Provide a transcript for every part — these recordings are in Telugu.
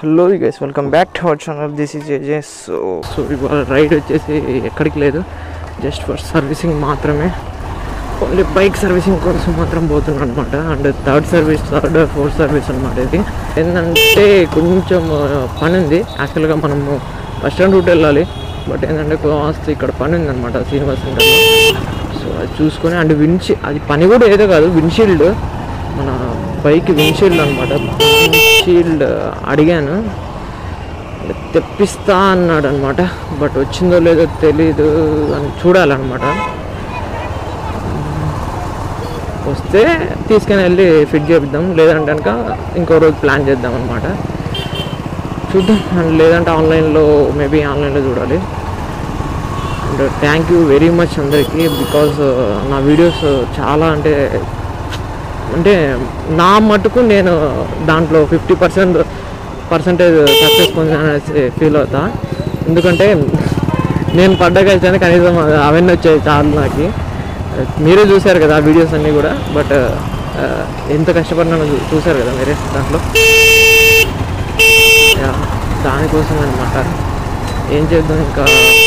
Hello guys welcome back to our channel this is J so so ఇవాళ రైడ్ వచ్చేసి ఎక్కడికి లేదు జస్ట్ ఫర్ సర్వీసింగ్ మాత్రమే ఓన్లీ బైక్ సర్వీసింగ్ కోసం మాత్రం పోతున్నాను అనమాట and third service third fourth service అనమాట ఇది ఏంటంటే కొంచెం ఆ, పని ఉంది యాక్చువల్గా మనము బస్ స్టాండ్ రూట్ వెళ్ళాలి బట్ ఏంటంటే కాస్త ఇక్కడ పని ఉందన్నమాట శ్రీనివాస్ సెంటర్లో సో అది చూసుకొని అండ్ విన్షీ అది పని కూడా ఏదో కాదు విన్షీల్డ్ మన బైక్ విన్షీల్డ్ అనమాట విన్షీల్డ్ అడిగాను తెప్పిస్తా అన్నాడు అనమాట బట్ వచ్చిందో లేదో తెలీదు అని చూడాలన్నమాట వస్తే తీసుకుని వెళ్ళి ఫిట్ చేపిద్దాం లేదంటే కనుక ఇంకో రోజు ప్లాన్ చేద్దాం అనమాట చూద్దాం అండ్ లేదంటే ఆన్లైన్లో మేబీ ఆన్లైన్లో చూడాలి and thank you very much అందరికీ బికాజ్ నా వీడియోస్ చాలా అంటే అంటే నా మటుకు నేను దాంట్లో ఫిఫ్టీ పర్సెంట్ పర్సంటేజ్ సక్సెస్ పొందిననేసి ఫీల్ అవుతా ఎందుకంటే నేను పడ్డ కలిసి కనీసం అవన్నీ వచ్చాయి చాలు నాకు మీరే చూశారు కదా ఆ వీడియోస్ అన్నీ కూడా బట్ ఎంత కష్టపడినానో చూ- చూశారు కదా మీరే దాంట్లో యా, దానికోసం అనమాట ఏం చేద్దాం ఇంకా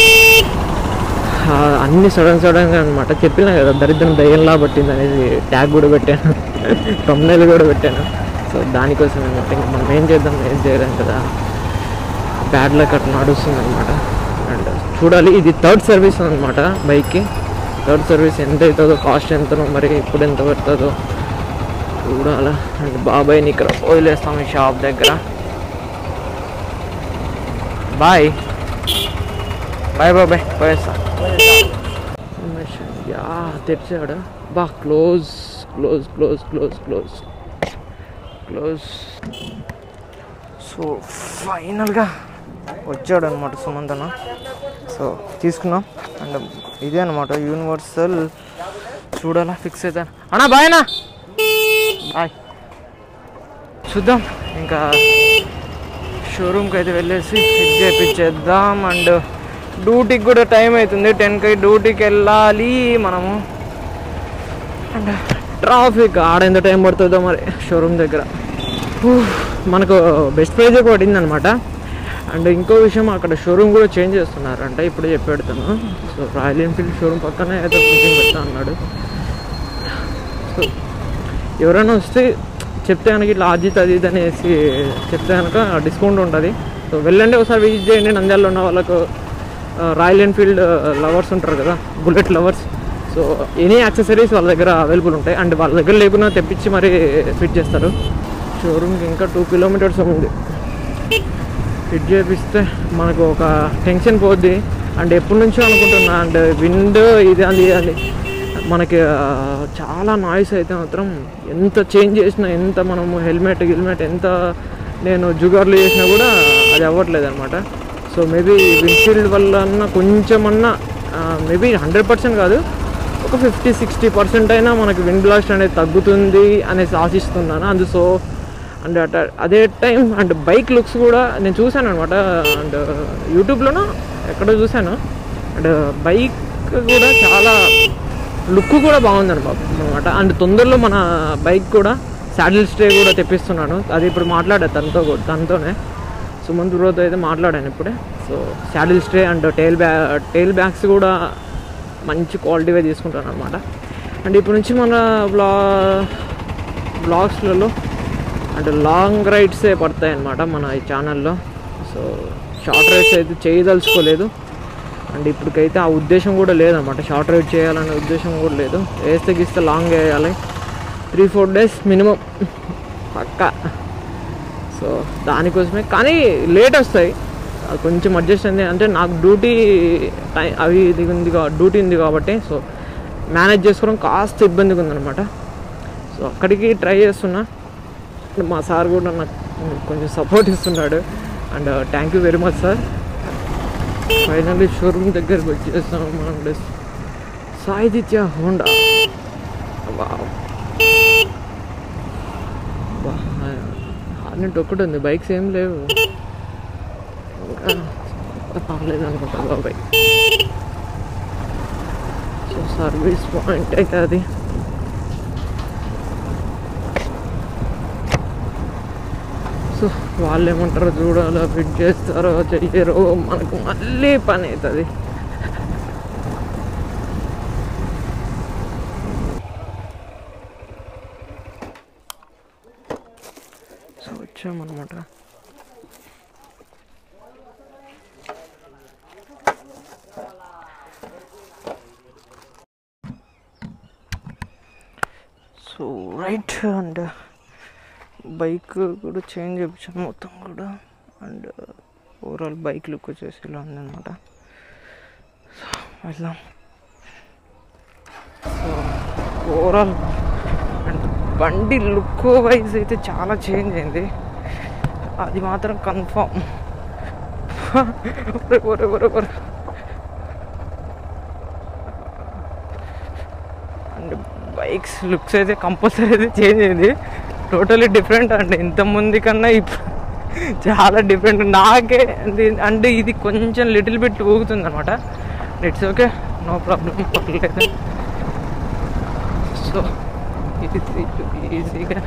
ఆ, అన్ని సడన్ సడన్గా అనమాట చెప్పినా కదా దరిద్రం దయ్యంలా పట్టింది అనేది ట్యాగ్ కూడా పెట్టాను తమ్నేల్ కూడా పెట్టాను సో దానికోసం అనమాట ఇంకా మనం ఏం చేద్దాం ఏం చేయలేం కదా బ్యాడ్ లక్ అట్లా నడుస్తుంది అనమాట అండ్ చూడాలి ఇది థర్డ్ సర్వీస్ అనమాట బైక్కి థర్డ్ సర్వీస్ ఎంత అవుతుందో కాస్ట్ ఎంతనో మరి ఇప్పుడు ఎంత పడుతుందో చూడాలా అండ్ బాబాయ్ని ఇక్కడ వదిలేస్తాం ఈ షాప్ దగ్గర బాయ్ బాయ్ బాబాయ్ పోయేస్తా యా తెరిచాడు బా close close close close close close so ఫైనల్గా వచ్చాడు అనమాట సుమంతన సో తీసుకున్నాం అండ్ ఇదే అనమాట యూనివర్సల్ చూడాలా ఫిక్స్ అవుతాను అన్నా బాయ్ అన్నా బాయ్ చూద్దాం ఇంకా షోరూమ్కి అయితే వెళ్ళేసి ఫిక్స్ చేయించేద్దాం అండ్ డ్యూటీకి కూడా టైం అవుతుంది టెన్కి డ్యూటీకి వెళ్ళాలి మనము అండ్ ట్రాఫిక్ ఆడ ఎంత టైం పడుతుందో మరి షోరూమ్ దగ్గర ఊహ్, మనకు బెస్ట్ ప్రైజ్ పడింది అనమాట అండ్ ఇంకో విషయం అక్కడ షోరూమ్ కూడా చేంజ్ చేస్తున్నారంట ఇప్పుడు చెప్పి పెడతాను సో రాయల్ ఎన్ఫీల్డ్ షోరూమ్ పక్కనే ఏదో కొంచెం పెడతా అన్నాడు సో ఎవరైనా వస్తే చెప్తే కనుక ఇట్లా అజిత్ అది ఇది అనేసి చెప్తే కనుక డిస్కౌంట్ ఉంటుంది సో వెళ్ళండి ఒకసారి విజిట్ చేయండి నంద్యాలలో ఉన్న వాళ్ళకు ఆ, రాయల్ ఎన్ఫీల్డ్ లవర్స్ ఉంటారు కదా bullet lovers so any accessories వాళ్ళ దగ్గర అవైలబుల్ ఉంటాయి అండ్ వాళ్ళ దగ్గర లేకున్నా తెప్పించి మరి ఫిట్ చేస్తారు షోరూమ్కి ఇంకా టూ కిలోమీటర్స్ ఉంది ఫిట్ చేపిస్తే మనకు ఒక టెన్షన్ పోద్ది అండ్ ఎప్పటి నుంచో అనుకుంటున్నా అండ్ విండ్ ఇది అది అది మనకి ఆ, చాలా నాయిస్ అయితే మాత్రం ఎంత చేంజ్ చేసినా ఎంత మనము హెల్మెట్ గిల్మెట్ ఎంత నేను జుగార్లు చేసినా కూడా అది అవ్వట్లేదు అనమాట సో మేబీ విండ్షీల్డ్ వల్ల అన్న కొంచెమన్నా మేబీ హండ్రెడ్ పర్సెంట్ కాదు ఒక ఫిఫ్టీ సిక్స్టీ పర్సెంట్ అయినా మనకి విండ్ బ్లాస్ట్ అనేది తగ్గుతుంది అనేసి ఆశిస్తున్నాను అందు సో అండ్ అట అదే టైం అండ్ బైక్ లుక్స్ కూడా నేను చూశాను అనమాట అండ్ యూట్యూబ్లోనూ ఎక్కడో చూశాను అండ్ బైక్ కూడా చాలా లుక్ కూడా బాగుంది అనమాట అండ్ తొందరలో మన బైక్ కూడా శాడిల్ స్టే కూడా తెప్పిస్తున్నాను అది ఇప్పుడు మాట్లాడా తనతో కూడా తనతోనే సుమంత్ బ్రోతో అయితే మాట్లాడాను ఇప్పుడే so saddle stay and tail బ్యా టైల్ బ్యాగ్స్ కూడా మంచి క్వాలిటీగా తీసుకుంటాను అనమాట అండ్ ఇప్పుడు నుంచి మన బ్లా బ్లాగ్స్లలో అంటే లాంగ్ రైడ్సే పడతాయి అన్నమాట మన ఈ ఛానల్లో సో షార్ట్ రైడ్స్ అయితే చేయదలుచుకోలేదు అండ్ ఇప్పటికైతే ఆ ఉద్దేశం కూడా లేదన్నమాట షార్ట్ రైడ్ చేయాలనే ఉద్దేశం కూడా లేదు వేస్తే గీస్తే లాంగ్ వేయాలి త్రీ ఫోర్ డేస్ మినిమం పక్కా సో దానికోసమే కానీ లేట్ వస్తాయి అది కొంచెం అడ్జస్ట్ అయింది అంటే నాకు డ్యూటీ టైం అవి ఇది ఉంది డ్యూటీ ఉంది కాబట్టి సో మేనేజ్ చేసుకోవడం కాస్త ఇబ్బందిగా ఉందన్నమాట సో అక్కడికి ట్రై చేస్తున్నా మా సార్ కూడా నాకు కొంచెం సపోర్ట్ ఇస్తున్నాడు and thank you very much sir finally showroom దగ్గరకు వచ్చేస్తాం అండ్ సాయిదిత్య హోండా వావ్. వా, హార్నెట్ ఒక్కటి ఉంది బైక్స్ ఏం లేవు ఇంకా పర్లేదు అనుకుంటా బాబాయ్ సో సర్వీస్ పాయింట్ అయితే అది సో వాళ్ళు ఏమంటారో చూడాలో ఫిట్ చేస్తారో చెయ్యరో మనకు మళ్ళీ పని అవుతుంది సో వచ్చామన్నమాట సో రైట్ అండ్ బైక్ కూడా చేంజ్ చేయించాను మొత్తం కూడా అండ్ ఓవరాల్ బైక్ లుక్ వచ్చేసి ఇలా ఉందన్నమాట సో వెళ్దాం సో ఓవరాల్ అండ్ బండి లుక్ వైజ్ అయితే చాలా చేంజ్ అయింది అది మాత్రం కన్ఫామ్ ఒరే ఒరే ఒరే అండ్ బైక్స్ లుక్స్ అయితే కంపల్సరీ అయితే చేంజ్ అయింది టోటలీ డిఫరెంట్ అండి ఇంత ముందు కన్నా ఇప్పుడు చాలా డిఫరెంట్ నాకే ఇది- అంటే ఇది కొంచెం లిటిల్ బిట్ ఊగుతుంది అనమాట ఇట్స్ ఓకే నో ప్రాబ్లం పర్లేదు సో ఇది ఈజీగా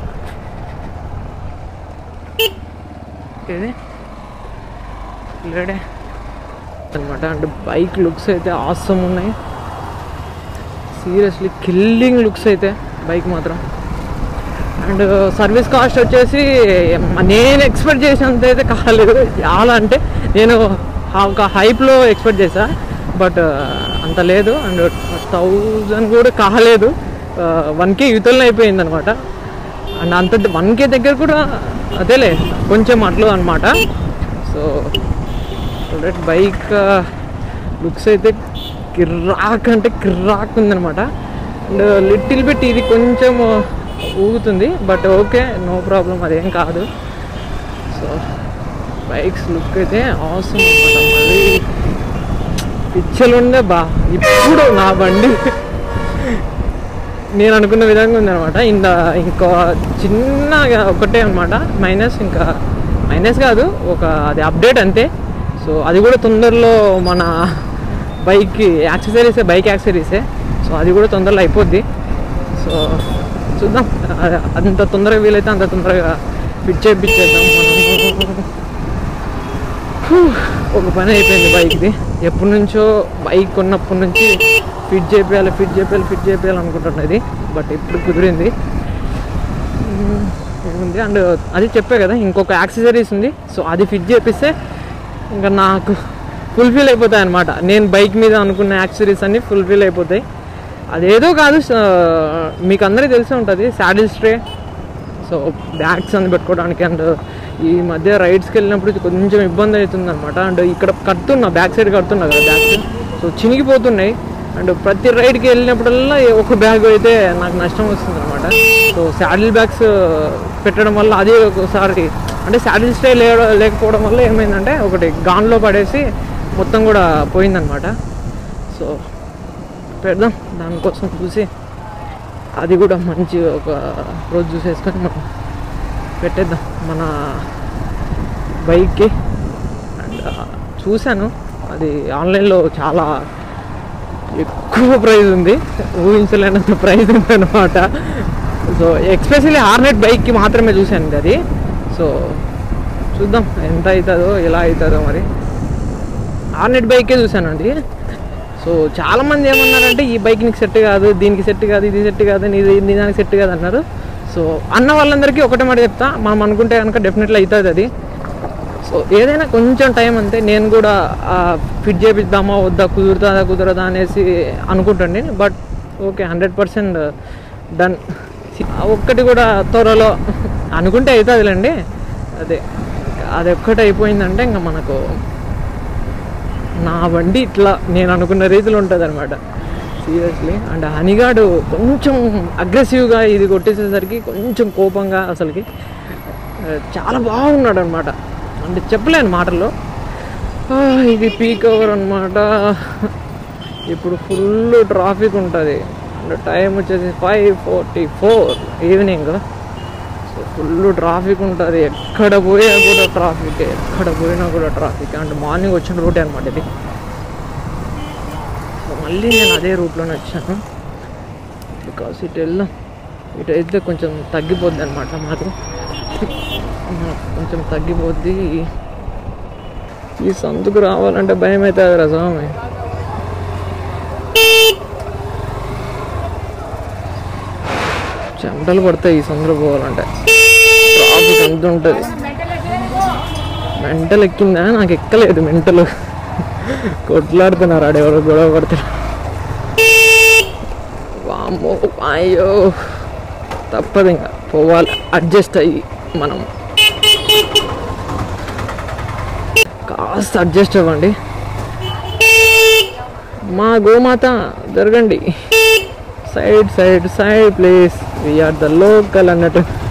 ఇది లేడే అనమాట అంటే బైక్ లుక్స్ అయితే ఆసమ్ ఉన్నాయి సీరియస్లీ కిల్లింగ్ లుక్స్ అయితే బైక్ మాత్రం అండ్ సర్వీస్ కాస్ట్ వచ్చేసి నేను ఎక్స్పెక్ట్ చేసినంత అయితే కాలేదు చాలా అంటే నేను ఒక హైప్లో ఎక్స్పెక్ట్ చేశా బట్ అంత లేదు అండ్ థౌజండ్ కూడా కాలేదు వన్ కే యూతల్ని అయిపోయింది అనమాట అండ్ అంత వన్ కే దగ్గర కూడా అదేలే కొంచెం అట్లు అనమాట సో బైక్ లుక్స్ అయితే కిర్రాక్ అంటే కిర్రాక్ ఉందనమాట అండ్ లిటిల్ బిట్ ఇది కొంచెం ఊగుతుంది బట్ ఓకే నో ప్రాబ్లం అదేం కాదు సో బైక్స్ లుక్ అయితే అవసరం అనమాట మళ్ళీ పిచ్చలు ఉండే బా ఇప్పుడు నా బండి నేను అనుకున్న విధంగా ఉందన్నమాట ఇంత ఇంకో చిన్న ఒకటే అనమాట మైనస్ ఇంకా మైనస్ కాదు ఒక అది అప్డేట్ అంతే సో అది కూడా తొందరలో మన బైక్కి యాక్సెసరీసే బైక్ యాక్సెసరీసే సో అది కూడా తొందరలో అయిపోద్ది సో చూద్దాం అ- అంత తొందరగా వీలైతే అంత తొందరగా ఫిట్ చేయించేద్దాం మనం హూ, ఒక పని అయిపోయింది బైక్ది ఎప్పటి నుంచో బైక్ కొన్నప్పటి నుంచి ఫిట్ చేయాలి ఫిట్ చేయాలి ఫిట్ చేయాలి అనుకుంటున్నది బట్ ఇప్పుడు కుదిరింది మ్మ్, ఉంది అండ్ అది చెప్పే కదా ఇంకొక యాక్సెసరీస్ ఉంది సో అది ఫిట్ చేపిస్తే ఇంకా నాకు ఫుల్ఫిల్ అయిపోతాయి అనమాట నేను బైక్ మీద అనుకున్న యాక్సెసరీస్ అన్నీ ఫుల్ఫిల్ అయిపోతాయి అదేదో కాదు స- మీకు అందరికీ తెలిసే ఉంటుంది శాడిల్ స్ట్రే సో బ్యాగ్స్ అని పెట్టుకోవడానికి అండ్ ఈ మధ్య రైడ్స్కి వెళ్ళినప్పుడు ఇది కొంచెం ఇబ్బంది అవుతుంది అనమాట అండ్ ఇక్కడ కడుతున్నా బ్యాక్ సైడ్ కడుతున్నా కదా బ్యాగ్స్ సో చినిగిపోతున్నాయి అండ్ ప్రతి రైడ్కి వెళ్ళినప్పుడల్లా ఏ ఒక బ్యాగ్ అయితే నాకు నష్టం వస్తుంది అనమాట సో శాడిల్ బ్యాగ్స్ పెట్టడం వల్ల అది ఒకసారి అంటే శాడిల్ స్టే లే లేకపోవడం వల్ల ఏమైందంటే ఒకటి గాన్లో పడేసి మొత్తం కూడా పోయిందనమాట సో పెడదాం దానికోసం చూసి అది కూడా మంచి ఒక రోజు చూసేసుకొని మనం పెట్టేద్దాం మన బైక్కి అండ్ చూశాను అది ఆన్లైన్లో చాలా ఎక్కువ ప్రైస్ ఉంది ఊహించలేనంత ప్రైస్ ఉంది అనమాట సో ఎక్స్పెషల్లీ హార్నెట్ బైక్కి మాత్రమే చూశాను ఇది అది సో చూద్దాం ఎంత అవుతుందో ఎలా అవుతుందో మరి హార్నెట్ బైకే చూశాను అది సో చాలా మంది ఏమన్నారంటే ఈ బైక్ నీకు సెట్ కాదు దీనికి సెట్ కాదు ఇది సెట్ కాదు నీది నీ దానికి సెట్ కాదు అన్నారు సో అన్న వాళ్ళందరికీ ఒకటే మాట చెప్తా మనం అనుకుంటే కనుక డెఫినెట్లీ అవుతుంది అది సో ఏదైనా కొంచెం టైం అంతే నేను కూడా ఫిట్ చేపిద్దామా వద్దా కుదురుతుందా కుదరదా అనేసి అనుకుంటుండే but okay hundred percent done ఒక్కటి కూడా త్వరలో అనుకుంటే అవుతుందిలేండి అదే అది ఒక్కటి అయిపోయిందంటే ఇంకా మనకు నా బండి ఇట్లా నేను అనుకున్న రీతిలో ఉంటుంది అనమాట సీరియస్లీ అండ్ హనిగాడు కొంచెం అగ్రెసివ్గా ఇది కొట్టేసేసరికి కొంచెం కోపంగా అసలుకి ఆ, చాలా బాగున్నాడు అనమాట అంటే చెప్పలేను మాటల్లో ఆ, ఇది పీక్ అవర్ అనమాట ఇప్పుడు ఫుల్ ట్రాఫిక్ ఉంటుంది అండ్ టైం వచ్చేసి five forty four evening so full traffic ఉంటుంది ఎక్కడ పోయినా కూడా ట్రాఫిక్ ఎక్కడ పోయినా కూడా ట్రాఫిక్ అండ్ మార్నింగ్ వచ్చిన రూటే అనమాట ఇది సో మళ్ళీ నేను అదే రూట్లోనే వచ్చాను బికాస్ ఇటు వెళ్దాం ఇటు అయితే కొంచెం తగ్గిపోద్ది అనమాట మాకు కొంచెం తగ్గిపోద్ది ఈ సందుకు రావాలంటే భయం అవుతుంది రా స్వామి చెమటలు పడతాయి ఈ సందులో పోవాలంటే ట్రాఫిక్ ఎంత ఉంటుంది మెంటల్ ఎక్కిందా నాకు ఎక్కలేదు మెంటలు కొట్లాడుతున్నారు ఆడెవరో గొడవ పడుతున్నారు వామ్మో అయ్యో తప్పదు ఇంకా పోవాలి అడ్జస్ట్ అయ్యి మనం కాస్త అడ్జస్ట్ అవ్వండి మా గోమాత జరగండి side side side place we are the local అన్నట్టు